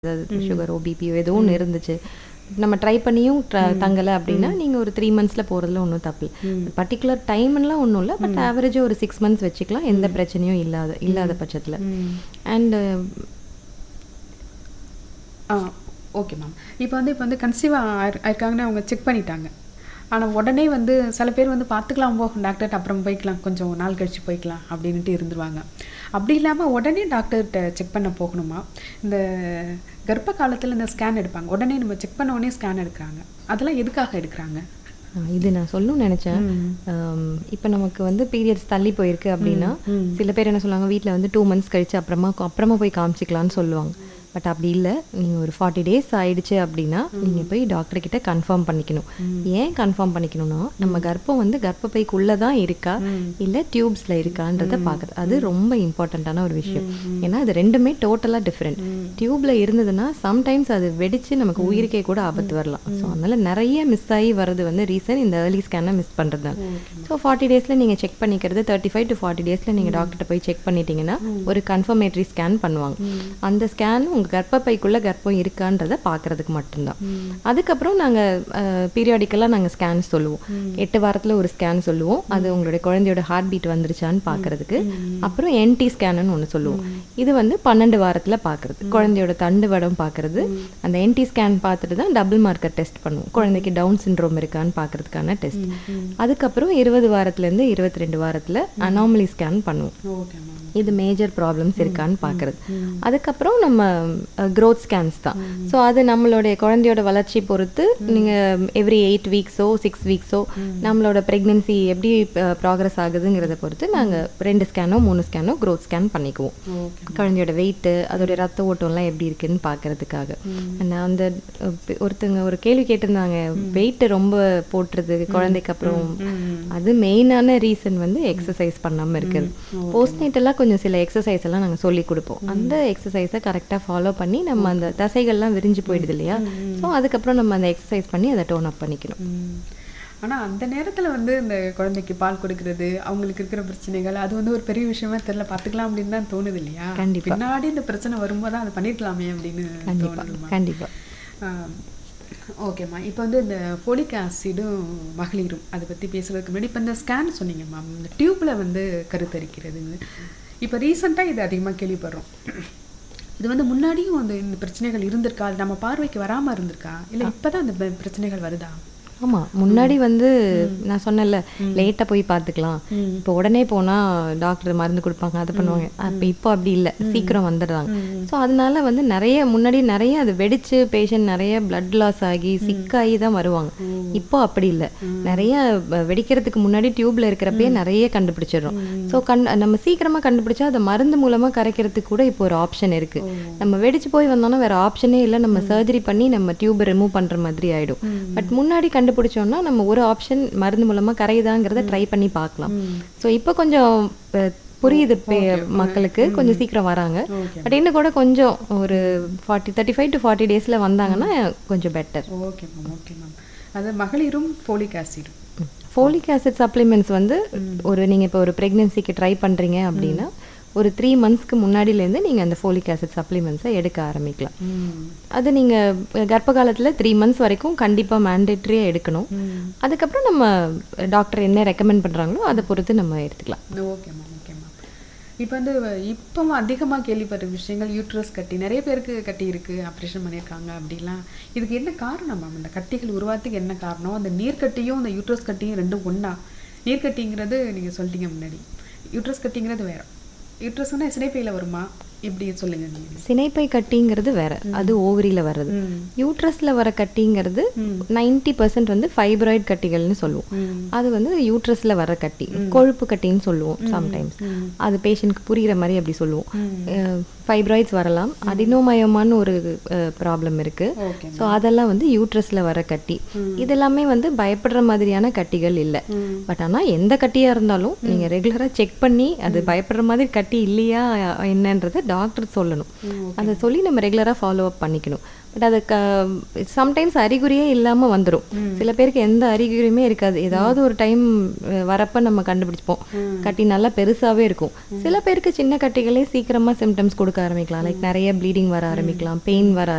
ஏதாவது சுகரோ பிபியோ ஏதோ ஒன்று இருந்துச்சு நம்ம ட்ரை பண்ணியும் ட்ர- தங்கலை அப்படின்னா நீங்கள் ஒரு த்ரீ மந்த்ஸில் போகிறதுல ஒன்றும் தப்பு இல்லை பர்டிகுலர் டைம்லாம் ஒன்றும் இல்லை பட் ஆவரேஜாக ஒரு சிக்ஸ் மந்த்ஸ் வச்சுக்கலாம் எந்த பிரச்சனையும் இல்லாத இல்லாத பட்சத்தில் அண்ட் ஆ ஓகே மேம் இப்போ வந்து இப்போ வந்து கன்சீவாக ஆயிருக்காங்கன்னு அவங்க செக் பண்ணிட்டாங்க ஆனால் உடனே வந்து சில பேர் வந்து பார்த்துக்கலாம் போ டாக்டர்கிட்ட அப்புறம் போய்க்கலாம் கொஞ்சம் நாள் கழிச்சு போய்க்கலாம் அப்படின்ட்டு இருந்துருவாங்க அப்படி இல்லாமல் உடனே டாக்டர்கிட்ட செக் பண்ண போகணுமா இந்த கர்ப்ப காலத்தில் இந்த ஸ்கேன் எடுப்பாங்க உடனே நம்ம செக் பண்ண உடனே ஸ்கேன் எடுக்கிறாங்க அதெல்லாம் எதுக்காக எடுக்கிறாங்க இது நான் சொல்லணும்னு நினச்சேன் இப்போ நமக்கு வந்து பீரியட்ஸ் தள்ளி போயிருக்கு அப்படின்னா சில பேர் என்ன சொல்லுவாங்க வீட்டில் வந்து டூ மந்த்ஸ் கழிச்சு அப்புறமா அப்புறமா போய் காமிச்சிக்கலாம்னு சொல்லுவாங்க பட் அப்படி இல்லை நீங்கள் ஒரு ஃபார்ட்டி டேஸ் ஆயிடுச்சு அப்படின்னா நீங்கள் போய் டாக்டர் கிட்ட கன்ஃபார்ம் பண்ணிக்கணும் ஏன் கன்ஃபார்ம் பண்ணிக்கணும்னா நம்ம கர்ப்பம் வந்து கர்ப்பப்பைக்குள்ளே தான் இருக்கா இல்லை டியூப்ஸில் இருக்கான்றத பார்க்குறது அது ரொம்ப இம்பார்ட்டண்ட்டான ஒரு விஷயம் ஏன்னா அது ரெண்டுமே டோட்டலாக டிஃப்ரெண்ட் டியூப்ல இருந்ததுன்னா சம்டைம்ஸ் அது வெடிச்சு நமக்கு உயிருக்கே கூட ஆபத்து வரலாம் ஸோ அதனால நிறைய மிஸ் ஆகி வர்றது வந்து ரீசன் இந்த ஏர்லி ஸ்கேனை மிஸ் பண்ணுறது ஸோ ஃபார்ட்டி டேஸில் நீங்கள் செக் பண்ணிக்கிறது தேர்ட்டி ஃபைவ் டு ஃபார்ட்டி டேஸில் நீங்கள் டாக்டர்கிட்ட போய் செக் பண்ணிட்டீங்கன்னா ஒரு கன்ஃபர்மேட்டரி ஸ்கேன் பண்ணுவாங்க அந்த ஸ்கேன் உங்கள் கர்ப்பப்பைக்குள்ளே கர்ப்பம் இருக்கான்றதை பார்க்கறதுக்கு மட்டும்தான் அதுக்கப்புறம் நாங்கள் பீரியாடிக்கலாக நாங்கள் ஸ்கேன் சொல்லுவோம் எட்டு வாரத்தில் ஒரு ஸ்கேன் சொல்லுவோம் அது உங்களுடைய குழந்தையோட ஹார்ட் பீட் வந்துருச்சான்னு பார்க்கறதுக்கு அப்புறம் என்டி ஸ்கேனுன்னு ஒன்று சொல்லுவோம் இது வந்து பன்னெண்டு வாரத்தில் பார்க்கறது குழந்தையோட தண்டு வடம் பார்க்கறது அந்த என்டி ஸ்கேன் பார்த்துட்டு தான் டபுள் மார்க்கர் டெஸ்ட் பண்ணுவோம் குழந்தைக்கு டவுன் சிண்ட்ரோம் இருக்கான்னு பார்க்கறதுக்கான டெஸ்ட் அதுக்கப்புறம் இருபது வாரத்துலேருந்து இருபத்தி ரெண்டு வாரத்தில் அனாமலி ஸ்கேன் பண்ணுவோம் ஓகே மேம் இது மேஜர் ப்ராப்ளம்ஸ் இருக்கான்னு பார்க்கறது அதுக்கப்புறம் நம்ம க்ரோத் ஸ்கேன்ஸ் தான் ஸோ அது நம்மளுடைய குழந்தையோட வளர்ச்சி பொறுத்து நீங்கள் எவ்ரி எயிட் வீக்ஸோ சிக்ஸ் வீக்ஸோ நம்மளோட ப்ரெக்னென்சி எப்படி ப்ராக்ரஸ் ஆகுதுங்கிறத பொறுத்து நாங்கள் ரெண்டு ஸ்கேனோ மூணு ஸ்கேனோ க்ரோத் ஸ்கேன் பண்ணிக்குவோம் ஓகே குழந்தையோட வெயிட்டு அதோட ரத்த ஓட்டம்லாம் எப்படி இருக்குன்னு பார்க்கறதுக்காக நான் அந்த அஹ், பெ- ஒருத்தங்க ஒரு கேள்வி கேட்டிருந்தாங்க வெயிட் ரொம்ப போட்டுறது குழந்தைக்கு அப்புறம் அது மெயினான ரீசன் வந்து எக்ஸசைஸ் பண்ணாம இருக்கிறது போஸ்ட்நேட்டெல்லாம் கொஞ்சம் சில எக்ஸசைஸ் எல்லாம் நாங்க சொல்லி கொடுப்போம் அந்த எக்ஸசைஸை கரெக்டா ஃபாலோ பண்ணி நம்ம அந்த தசைகள்லாம் விரிஞ்சு போயிடுது இல்லையா ஸோ அதுக்கப்புறம் நம்ம அந்த எக்ஸசைஸ் பண்ணி அதை டோன் அப் பண்ணிக்கணும் ம். ஆனா அந்த நேரத்துல வந்து இந்த குழந்தைக்கு பால் கொடுக்கறது அவங்களுக்கு இருக்கிற பிரச்சனைகள் அது வந்து ஒரு பெரிய விஷயமா தெரியல பார்த்துக்கலாம் அப்படின்னு தான் தோணுது இல்லையா கண்டிப்பா. பின்னாடி இந்த பிரச்சனை வரும்போது தான் அதை பண்ணிருக்கலாமே அப்படின்னு கண்டிப்பா தோணுதுமா கண்டிப்பா ஓகேம்மா இப்போ வந்து இந்த ஃபோலிக் ஆசிடும் மகளிரும் அதை பற்றி பேசுறதுக்கு முன்னாடி இப்போ இந்த ஸ்கேன் சொன்னீங்க மேம் இந்த டியூப்பில் வந்து கருத்தரிக்கிறதுங்க இப்போ ரீசெண்டாக இது அதிகமாக கேள்விப்படுறோம் இது வந்து முன்னாடியும் அந்த இந்த பிரச்சனைகள் இருந்திருக்கா அது நம்ம பார்வைக்கு வராமல் இருந்திருக்கா இல்லை இப்போ தான் அந்த ப- பிரச்சனைகள் வருதா ஆமா முன்னாடி வந்து நான் சொன்னேன்ல லேட்டா போய் பார்த்துக்கலாம் இப்போ உடனே போனா டாக்டர் மருந்து கொடுப்பாங்க அதை பண்ணுவாங்க அப்ப இப்போ அப்படி இல்லை சீக்கிரம் வந்துடுறாங்க ஸோ அதனால வந்து நிறைய முன்னாடி நிறைய அது வெடிச்சு பேஷண்ட் நிறைய பிளட் லாஸ் ஆகி சிக்காகி தான் வருவாங்க இப்போ அப்படி இல்லை நிறைய வ- வெடிக்கிறதுக்கு முன்னாடி டியூப்ல இருக்கிறப்பயே நிறைய கண்டுபிடிச்சிடுறோம் ஸோ கண் நம்ம சீக்கிரமா கண்டுபிடிச்சா அதை மருந்து மூலமா கரைக்கிறதுக்கு கூட இப்போ ஒரு ஆப்ஷன் இருக்கு நம்ம வெடிச்சு போய் வந்தோம்னா வேற ஆப்ஷனே இல்லை நம்ம சர்ஜரி பண்ணி நம்ம டியூபை ரிமூவ் பண்ற மாதிரி ஆயிடும் பட் முன்னாடி கண்டுபிடிச்சோம்னா நம்ம ஒரு ஆப்ஷன் மருந்து மூலமா கரையுதாங்கிறத ட்ரை பண்ணி பார்க்கலாம் ஸோ இப்போ கொஞ்சம் அஹ், புரியுது பே- மக்களுக்கு கொஞ்சம் சீக்கிரம் வராங்க பட் இன்னும் கூட கொஞ்சம் ஒரு forty thirty five to forty டேஸில் வந்தாங்கன்னா கொஞ்சம் better okay ma'am okay ma'am அது மகளிரும் ஃபோலிக் ஆசிடும் ஃபோலிக் ஆசிட் சப்ளிமெண்ட்ஸ் வந்து ஒரு நீங்கள் இப்போ ஒரு ப்ரெக்னென்சிக்கு ட்ரை பண்ணுறீங்க அப்படின்னா ஒரு த்ரீ மந்த்ஸ்க்கு முன்னாடியிலேருந்து நீங்கள் அந்த ஃபோலிக் ஆசிட் சப்ளிமெண்ட்ஸை எடுக்க ஆரம்பிக்கலாம் அது நீங்கள் கர்ப்ப காலத்தில் த்ரீ மந்த்ஸ் வரைக்கும் கண்டிப்பாக மேண்டேட்ரியாக எடுக்கணும் அதுக்கப்புறம் நம்ம டாக்டர் என்ன ரெக்கமெண்ட் பண்ணுறாங்களோ அதை பொறுத்து நம்ம எடுத்துக்கலாம் ஓகே மேம் ஓகே மேம் இப்போ வந்து இப்போ அதிகமாக கேள்விப்படுற விஷயங்கள் யூட்ரஸ் கட்டி நிறைய பேருக்கு கட்டி இருக்கு ஆப்ரேஷன் பண்ணியிருக்காங்க அப்படிலாம் இதுக்கு என்ன காரணம் மேம் இந்த கட்டிகள் உருவாகிறதுக்கு என்ன காரணம் அந்த நீர்க்கட்டியும் அந்த யூட்ரஸ் கட்டியும் ரெண்டும் ஒண்ணா நீர்க்கட்டிங்கிறது நீங்கள் சொல்லிட்டீங்க முன்னாடி யூட்ரஸ் கட்டிங்கிறது வேற யூட்ரஸ்னா சினைப்பையில் வருமா எப்படி சொல்லுங்க நீங்கள் சினைப்பை கட்டிங்கிறது வேற அது ஓவரியில் வர்றது யூட்ரஸில் வர கட்டிங்கிறது நைன்டி பர்சன்ட் வந்து ஃபைப்ராய்டு கட்டிகள்னு சொல்லுவோம் அது வந்து யூட்ரஸில் வர கட்டி கொழுப்பு கட்டின்னு சொல்லுவோம் சம்டைம்ஸ் அது பேஷண்ட்க்கு புரிகிற மாதிரி அப்படி சொல்லுவோம் ஃபைப்ராய்ட்ஸ் வரலாம் அடினோமயோமான்னு ஒரு ப்ராப்ளம் இருக்கு ஓகே ஸோ அதெல்லாம் வந்து யூட்ரஸில் வர கட்டி இதெல்லாமே வந்து பயப்படுற மாதிரியான கட்டிகள் இல்லை பட் ஆனால் எந்த கட்டியாக இருந்தாலும் நீங்கள் ரெகுலராக செக் பண்ணி அது பயப்படுற மாதிரி கட்டி இல்லையா என்னன்றதை டாக்டர் சொல்லணும் அதை சொல்லி நம்ம ரெகுலராக ஃபாலோ அப் பண்ணிக்கணும் பட் அது க சம்டைம்ஸ் அறிகுறியே இல்லாமல் வந்துடும் சில பேருக்கு எந்த அறிகுறியுமே இருக்காது ஏதாவது ஒரு டைம் வரப்ப நம்ம கண்டுபிடிப்போம் கட்டி நல்லா பெருசாவே இருக்கும் சில பேருக்கு சின்ன கட்டிகளே சீக்கிரமா சிம்டம்ஸ் கொடுக்க ஆரம்பிக்கலாம் லைக் நிறைய ப்ளீடிங் வர ஆரம்பிக்கலாம் பெயின் வர